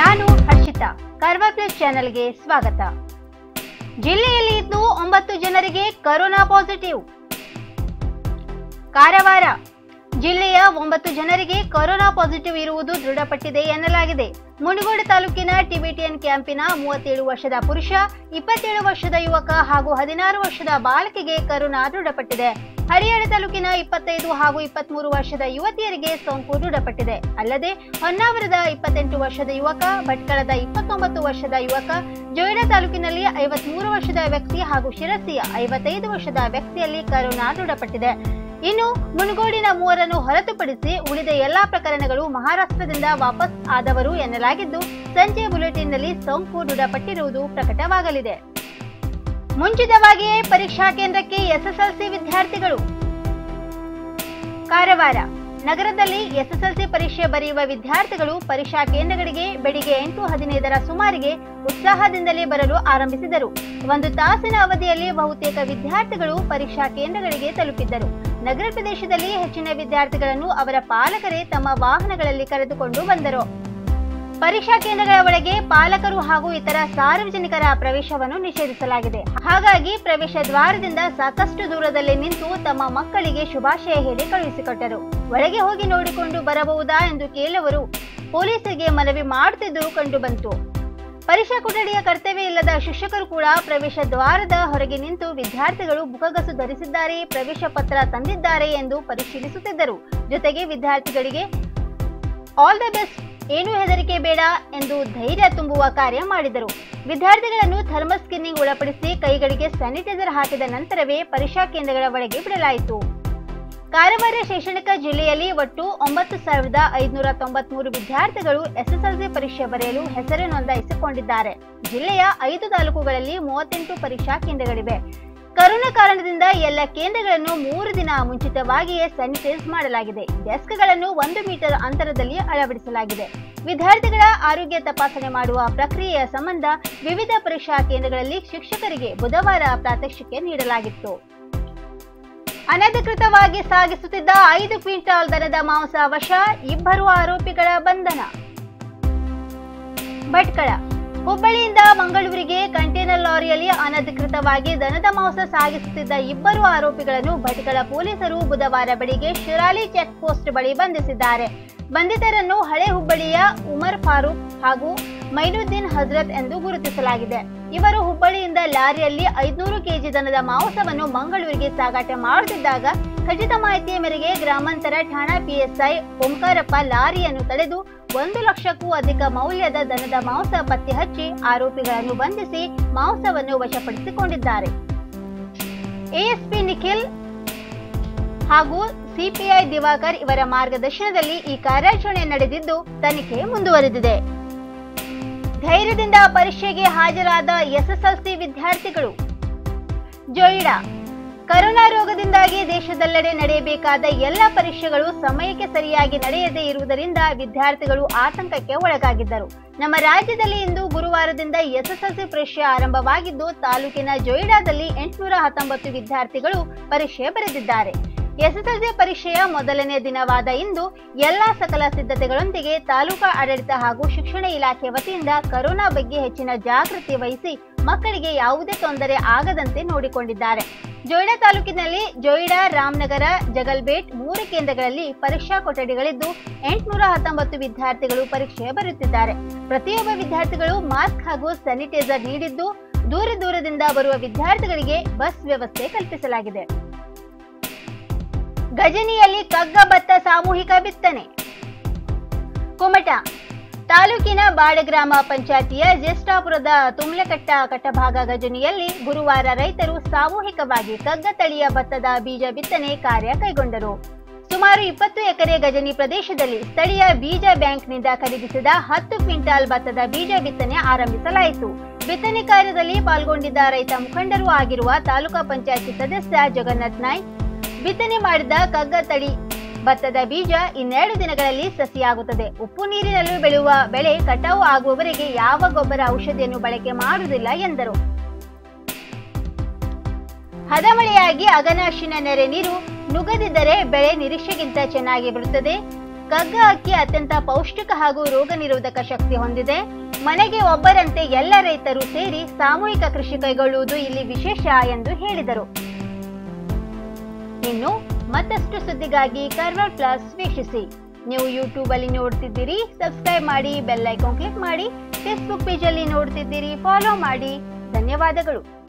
ನಾನು Harshita curve plus ಚಾನೆಲ್ಗೆ ಸ್ವಾಗತ ಜಿಲ್ಲೆಯಲ್ಲಿ ಇದ್ದು ಒಂಬತ್ತು ಜನರಿಗೆ ಕರೋನಾ ಪಾಸಿಟಿವ್ ಕಾರವಾರ ಜಿಲ್ಲೆಯ ಒಂಬತ್ತು ಜನರಿಗೆ ಕೊರೋನಾ ಪಾಸಿಟಿವ್ ಇರುವುದು ದೃಢಪಟ್ಟಿದೆ ಎನ್ನಲಾಗಿದೆ ಮುನಗೋಡು ತಾಲೂಕಿನ ಟಿಬಿಟಿಯನ್ ಕ್ಯಾಂಪಿನ ಮೂವತ್ತೇಳು ವರ್ಷದ ಪುರುಷ ಇಪ್ಪತ್ತೇಳು ವರ್ಷದ ಯುವಕ ಹಾಗೂ ಹದಿನಾರು ವರ್ಷದ ಬಾಲಕಿಗೆ ಕರೋನಾ ದೃಢಪಟ್ಟಿದೆ ಹರಿಹರ ತಾಲೂಕಿನ ಇಪ್ಪತ್ತೈದು ಹಾಗೂ ಇಪ್ಪತ್ಮೂರು ವರ್ಷದ ಯುವತಿಯರಿಗೆ ಸೋಂಕು ದೃಢಪಟ್ಟಿದೆ ಅಲ್ಲದೆ ಹೊನ್ನಾವರದ ಇಪ್ಪತ್ತೆಂಟು ವರ್ಷದ ಯುವಕ ಭಟ್ಕಳದ ಇಪ್ಪತ್ತೊಂಬತ್ತು ವರ್ಷದ ಯುವಕ ಜೊಯ್ಡಾ ತಾಲೂಕಿನಲ್ಲಿ ಐವತ್ಮೂರು ವರ್ಷದ ವ್ಯಕ್ತಿ ಹಾಗೂ ಶಿರಸಿಯ ಐವತ್ತೈದು ವರ್ಷದ ವ್ಯಕ್ತಿಯಲ್ಲಿ ಕರೋನಾ ದೃಢಪಟ್ಟಿದೆ ಇನ್ನು ಮುನಗೋಡಿನ ಮೂವರನ್ನು ಹೊರತುಪಡಿಸಿ ಉಳಿದ ಎಲ್ಲಾ ಪ್ರಕರಣಗಳು ಮಹಾರಾಷ್ಟ್ರದಿಂದ ವಾಪಸ್ ಆದವರು ಎನ್ನಲಾಗಿದ್ದು ಸಂಜೆ ಬುಲೆಟಿನ್ನಲ್ಲಿ ಸೋಂಕು ದೃಢಪಟ್ಟಿರುವುದು ಪ್ರಕಟವಾಗಲಿದೆ ಮುಂಚಿತವಾಗಿಯೇ ಪರೀಕ್ಷಾ ಕೇಂದ್ರಕ್ಕೆ ಎಸ್ಎಸ್ಎಲ್ಸಿ ವಿದ್ಯಾರ್ಥಿಗಳು ಕಾರವಾರ ನಗರದಲ್ಲಿ ಎಸ್ಎಸ್ಎಲ್ಸಿ ಪರೀಕ್ಷೆ ಬರೆಯುವ ವಿದ್ಯಾರ್ಥಿಗಳು ಪರೀಕ್ಷಾ ಕೇಂದ್ರಗಳಿಗೆ ಬೆಳಿಗ್ಗೆ ಎಂಟು ಹದಿನೈದರ ಸುಮಾರಿಗೆ ಉತ್ಸಾಹದಿಂದಲೇ ಬರಲು ಆರಂಭಿಸಿದರು ಒಂದು ತಾಸಿನ ಅವಧಿಯಲ್ಲಿ ಬಹುತೇಕ ವಿದ್ಯಾರ್ಥಿಗಳು ಪರೀಕ್ಷಾ ಕೇಂದ್ರಗಳಿಗೆ ತಲುಪಿದ್ದರು ನಗರ ಪ್ರದೇಶದಲ್ಲಿ ಹೆಚ್ಚಿನ ವಿದ್ಯಾರ್ಥಿಗಳನ್ನು ಅವರ ಪಾಲಕರೇ ತಮ್ಮ ವಾಹನಗಳಲ್ಲಿ ಕರೆದುಕೊಂಡು ಬಂದರು ಪರೀಕ್ಷಾ ಕೇಂದ್ರಗಳ ಒಳಗೆ ಪಾಲಕರು ಹಾಗೂ ಇತರ ಸಾರ್ವಜನಿಕರ ಪ್ರವೇಶವನ್ನು ನಿಷೇಧಿಸಲಾಗಿದೆ ಹಾಗಾಗಿ ಪ್ರವೇಶ ದ್ವಾರದಿಂದ ಸಾಕಷ್ಟು ದೂರದಲ್ಲಿ ನಿಂತು ತಮ್ಮ ಮಕ್ಕಳಿಗೆ ಶುಭಾಶಯ ಹೇಳಿ ಕಳುಹಿಸಿಕೊಟ್ಟರು ಒಳಗೆ ಹೋಗಿ ನೋಡಿಕೊಂಡು ಬರಬಹುದಾ ಎಂದು ಕೇಳುವರು ಪೊಲೀಸರಿಗೆ ಮನವಿ ಮಾಡುತ್ತಿದ್ದರೂ ಕಂಡುಬಂತು ಪರೀಕ್ಷಾ ಕೊಠಡಿಯ ಕರ್ತವ್ಯ ಇಲ್ಲದ ಶಿಕ್ಷಕರು ಕೂಡ ಪ್ರವೇಶ ದ್ವಾರದ ಹೊರಗೆ ನಿಂತು ವಿದ್ಯಾರ್ಥಿಗಳು ಮುಖಗಸು ಧರಿಸಿದ್ದಾರೆ ಪ್ರವೇಶ ಪತ್ರ ತಂದಿದ್ದಾರೆ ಎಂದು ಪರಿಶೀಲಿಸುತ್ತಿದ್ದರು ಜೊತೆಗೆ ವಿದ್ಯಾರ್ಥಿಗಳಿಗೆ ಆಲ್ ದ ಬೆಸ್ಟ್ ಏನೂ ಹೆದರಿಕೆ ಬೇಡ ಎಂದು ಧೈರ್ಯ ತುಂಬುವ ಕಾರ್ಯ ಮಾಡಿದರು ವಿದ್ಯಾರ್ಥಿಗಳನ್ನು ಥರ್ಮಲ್ ಸ್ಕ್ರೀನಿಂಗ್ ಒಳಪಡಿಸಿ ಕೈಗಳಿಗೆ ಸ್ಯಾನಿಟೈಸರ್ ಹಾಕಿದ ನಂತರವೇ ಪರೀಕ್ಷಾ ಕೇಂದ್ರಗಳ ಒಳಗೆ ಬಿಡಲಾಯಿತು ಕಾರವಾರ ಶೈಕ್ಷಣಿಕ ಜಿಲ್ಲೆಯಲ್ಲಿ ಒಟ್ಟು ಒಂಬತ್ತು ಸಾವಿರದ ಐದುನೂರ ತೊಂಬತ್ಮೂರು ವಿದ್ಯಾರ್ಥಿಗಳು ಎಸ್ಎಸ್ಎಲ್ಸಿ ಪರೀಕ್ಷೆ ಬರೆಯಲು ಹೆಸರು ನೋಂದಾಯಿಸಿಕೊಂಡಿದ್ದಾರೆ ಜಿಲ್ಲೆಯ ಐದು ತಾಲೂಕುಗಳಲ್ಲಿ ಮೂವತ್ತೆಂಟು ಪರೀಕ್ಷಾ ಕೇಂದ್ರಗಳಿವೆ ಕರೋನಾ ಕಾರಣದಿಂದ ಎಲ್ಲ ಕೇಂದ್ರಗಳನ್ನು ಮೂರು ದಿನ ಮುಂಚಿತವಾಗಿಯೇ ಸ್ಯಾನಿಟೈಸ್ ಮಾಡಲಾಗಿದೆ ಡೆಸ್ಕ್ಗಳನ್ನು ಒಂದು ಮೀಟರ್ ಅಂತರದಲ್ಲಿ ಅಳವಡಿಸಲಾಗಿದೆ ವಿದ್ಯಾರ್ಥಿಗಳ ಆರೋಗ್ಯ ತಪಾಸಣೆ ಮಾಡುವ ಪ್ರಕ್ರಿಯೆಯ ಸಂಬಂಧ ವಿವಿಧ ಪರೀಕ್ಷಾ ಕೇಂದ್ರಗಳಲ್ಲಿ ಶಿಕ್ಷಕರಿಗೆ ಬುಧವಾರ ಪ್ರಾತ್ಯಕ್ಷಿಕೆ ನೀಡಲಾಗಿತ್ತು ಅನಧಿಕೃತವಾಗಿ ಸಾಗಿಸುತ್ತಿದ್ದ ಐದು ಕ್ವಿಂಟಾಲ್ ದನದ ಮಾಂಸ ವಶ ಇಬ್ಬರು ಆರೋಪಿಗಳ ಬಂಧನ ಭಟ್ಕಳ ಹುಬ್ಬಳ್ಳಿಯಿಂದ ಮಂಗಳೂರಿಗೆ ಕಂಟೈನರ್ ಲಾರಿಯಲ್ಲಿ ಅನಧಿಕೃತವಾಗಿ ದನದ ಮಾಂಸ ಸಾಗಿಸುತ್ತಿದ್ದ ಇಬ್ಬರು ಆರೋಪಿಗಳನ್ನು ಭಟ್ಕಳ ಪೊಲೀಸರು ಬುಧವಾರ ಬೆಳಿಗ್ಗೆ ಶಿರಾಲಿ ಚೆಕ್ ಪೋಸ್ಟ್ ಬಳಿ ಬಂಧಿಸಿದ್ದಾರೆ ಬಂಧಿತರನ್ನು ಹಳೆ ಹುಬ್ಬಳ್ಳಿಯ ಉಮರ್ ಫಾರೂಕ್ ಹಾಗೂ ಮೈನುದ್ದೀನ್ ಹಜ್ರತ್ ಎಂದು ಗುರುತಿಸಲಾಗಿದೆ ಇವರು ಹುಬ್ಬಳ್ಳಿಯಿಂದ ಲಾರಿಯಲ್ಲಿ ಐದ್ನೂರು ಕೆಜಿ ದನದ ಮಾಂಸವನ್ನು ಮಂಗಳೂರಿಗೆ ಸಾಗಾಟ ಮಾಡುತ್ತಿದ್ದಾಗ ಖಚಿತ ಮಾಹಿತಿಯ ಮೇರೆಗೆ ಗ್ರಾಮಾಂತರ ಠಾಣಾ ಪಿಎಸ್ಐ ಓಂಕಾರಪ್ಪ ಲಾರಿಯನ್ನು ತಡೆದು ಒಂದು ಲಕ್ಷಕ್ಕೂ ಅಧಿಕ ಮೌಲ್ಯದ ದನದ ಮಾಂಸ ಪತ್ತೆ ಹಚ್ಚಿ ಆರೋಪಿಗಳನ್ನು ಬಂಧಿಸಿ ಮಾಂಸವನ್ನು ವಶಪಡಿಸಿಕೊಂಡಿದ್ದಾರೆ ಎಎಸ್ಪಿ ನಿಖಿಲ್ ಹಾಗೂ ಸಿಪಿಐ ದಿವಾಕರ್ ಇವರ ಮಾರ್ಗದರ್ಶನದಲ್ಲಿ ಈ ಕಾರ್ಯಾಚರಣೆ ನಡೆದಿದ್ದು ತನಿಖೆ ಮುಂದುವರೆದಿದೆ ಧೈರ್ಯದಿಂದ ಪರೀಕ್ಷೆಗೆ ಹಾಜರಾದ ಎಸ್ಎಸ್ಎಲ್ಸಿ ವಿದ್ಯಾರ್ಥಿಗಳು ಜೊಯ್ಡಾ ಕರೋನಾ ರೋಗದಿಂದಾಗಿ ದೇಶದೆಲ್ಲೆಡೆ ನಡೆಯಬೇಕಾದ ಎಲ್ಲ ಪರೀಕ್ಷೆಗಳು ಸಮಯಕ್ಕೆ ಸರಿಯಾಗಿ ನಡೆಯದೇ ಇರುವುದರಿಂದ ವಿದ್ಯಾರ್ಥಿಗಳು ಆತಂಕಕ್ಕೆ ಒಳಗಾಗಿದ್ದರು ನಮ್ಮ ರಾಜ್ಯದಲ್ಲಿ ಇಂದು ಗುರುವಾರದಿಂದ ಎಸ್ಎಸ್ಎಲ್ಸಿ ಪರೀಕ್ಷೆ ಆರಂಭವಾಗಿದ್ದು ತಾಲೂಕಿನ ಜೊಯ್ಡಾದಲ್ಲಿ ಎಂಟುನೂರ ಹತ್ತೊಂಬತ್ತು ವಿದ್ಯಾರ್ಥಿಗಳು ಪರೀಕ್ಷೆ ಬರೆದಿದ್ದಾರೆ ಎಸ್ಎಸ್ಎಲ್ಸಿ ಪರೀಕ್ಷೆಯ ಮೊದಲನೇ ದಿನವಾದ ಇಂದು ಎಲ್ಲಾ ಸಕಲ ಸಿದ್ಧತೆಗಳೊಂದಿಗೆ ತಾಲೂಕಾ ಆಡಳಿತ ಹಾಗೂ ಶಿಕ್ಷಣ ಇಲಾಖೆ ವತಿಯಿಂದ ಕರೋನಾ ಬಗ್ಗೆ ಹೆಚ್ಚಿನ ಜಾಗೃತಿ ವಹಿಸಿ ಮಕ್ಕಳಿಗೆ ಯಾವುದೇ ತೊಂದರೆ ಆಗದಂತೆ ನೋಡಿಕೊಂಡಿದ್ದಾರೆ ಜೊಯ್ಡಾ ತಾಲೂಕಿನಲ್ಲಿ ಜೊಯ್ಡಾ ರಾಮನಗರ ಜಗಲ್ಬೇಟ್ ಮೂರು ಕೇಂದ್ರಗಳಲ್ಲಿ ಪರೀಕ್ಷಾ ಕೊಠಡಿಗಳಿದ್ದು ಎಂಟುನೂರ ಹತ್ತೊಂಬತ್ತು ವಿದ್ಯಾರ್ಥಿಗಳು ಪರೀಕ್ಷೆ ಬರೆಯುತ್ತಿದ್ದಾರೆ ಪ್ರತಿಯೊಬ್ಬ ವಿದ್ಯಾರ್ಥಿಗಳು ಮಾಸ್ಕ್ ಹಾಗೂ ಸ್ಯಾನಿಟೈಸರ್ ನೀಡಿದ್ದು ದೂರ ದೂರದಿಂದ ಬರುವ ವಿದ್ಯಾರ್ಥಿಗಳಿಗೆ ಬಸ್ ವ್ಯವಸ್ಥೆ ಕಲ್ಪಿಸಲಾಗಿದೆ ಗಜನಿಯಲ್ಲಿ ಕಗ್ಗ ಭತ್ತ ಸಾಮೂಹಿಕ ಬಿತ್ತನೆ ಕುಮಟ ತಾಲೂಕಿನ ಬಾಡಗ್ರಾಮ ಪಂಚಾಯತಿಯ ಜ್ಯೇಷ್ಠಾಪುರದ ತುಮ್ಲೆಕಟ್ಟ ಕಟ್ಟಭಾಗ ಗಜನಿಯಲ್ಲಿ ಗುರುವಾರ ರೈತರು ಸಾಮೂಹಿಕವಾಗಿ ಕಗ್ಗ ತಳಿಯ ಭತ್ತದ ಬೀಜ ಬಿತ್ತನೆ ಕಾರ್ಯ ಕೈಗೊಂಡರು ಸುಮಾರು ಇಪ್ಪತ್ತು ಎಕರೆ ಗಜನಿ ಪ್ರದೇಶದಲ್ಲಿ ಸ್ಥಳೀಯ ಬೀಜ ಬ್ಯಾಂಕ್ನಿಂದ ಖರೀದಿಸಿದ ಹತ್ತು ಕ್ವಿಂಟಾಲ್ ಭತ್ತದ ಬೀಜ ಬಿತ್ತನೆ ಆರಂಭಿಸಲಾಯಿತು ಬಿತ್ತನೆ ಕಾರ್ಯದಲ್ಲಿ ಪಾಲ್ಗೊಂಡಿದ್ದ ರೈತ ಮುಖಂಡರು ಆಗಿರುವ ತಾಲೂಕಾ ಪಂಚಾಯತಿ ಸದಸ್ಯ ಜಗನ್ನಾಥ್ ನಾಯ್ಕ್ ಬಿತ್ತನೆ ಮಾಡಿದ ಕಗ್ಗ ತಳಿ ಭತ್ತದ ಬೀಜ ಇನ್ನೆರಡು ದಿನಗಳಲ್ಲಿ ಸಸಿಯಾಗುತ್ತದೆ ಉಪ್ಪು ನೀರಿನಲ್ಲೂ ಬೆಳೆಯುವ ಬೆಳೆ ಕಟಾವು ಆಗುವವರೆಗೆ ಯಾವ ಗೊಬ್ಬರ ಔಷಧಿಯನ್ನು ಬಳಕೆ ಮಾಡುವುದಿಲ್ಲ ಎಂದರು ಹದಮಳೆಯಾಗಿ ಅಗನಾಶಿನ ನೆರೆ ನೀರು ನುಗ್ಗದಿದ್ದರೆ ಬೆಳೆ ನಿರೀಕ್ಷೆಗಿಂತ ಚೆನ್ನಾಗಿ ಬರುತ್ತದೆ ಕಗ್ಗ ಅಕ್ಕಿ ಅತ್ಯಂತ ಪೌಷ್ಟಿಕ ಹಾಗೂ ರೋಗ ನಿರೋಧಕ ಶಕ್ತಿ ಹೊಂದಿದೆ ಮನೆಗೆ ಒಬ್ಬರಂತೆ ಎಲ್ಲ ರೈತರು ಸೇರಿ ಸಾಮೂಹಿಕ ಕೃಷಿ ಕೈಗೊಳ್ಳುವುದು ಇಲ್ಲಿ ವಿಶೇಷ ಎಂದು ಹೇಳಿದರು ಇನ್ನು ಮತ್ತಷ್ಟು ಸುದ್ದಿಗಾಗಿ ಕರ್ನಲ್ ಪ್ಲಸ್ ವೀಕ್ಷಿಸಿ ನೀವು ಯೂಟ್ಯೂಬ್ ಅಲ್ಲಿ ನೋಡ್ತಿದ್ದೀರಿ ಸಬ್ಸ್ಕ್ರೈಬ್ ಮಾಡಿ ಬೆಲ್ ಐಕಾನ್ ಕ್ಲಿಕ್ ಮಾಡಿ ಫೇಸ್ಬುಕ್ ಪೇಜ್ ಅಲ್ಲಿ ನೋಡ್ತಿದ್ದೀರಿ ಫಾಲೋ ಮಾಡಿ ಧನ್ಯವಾದಗಳು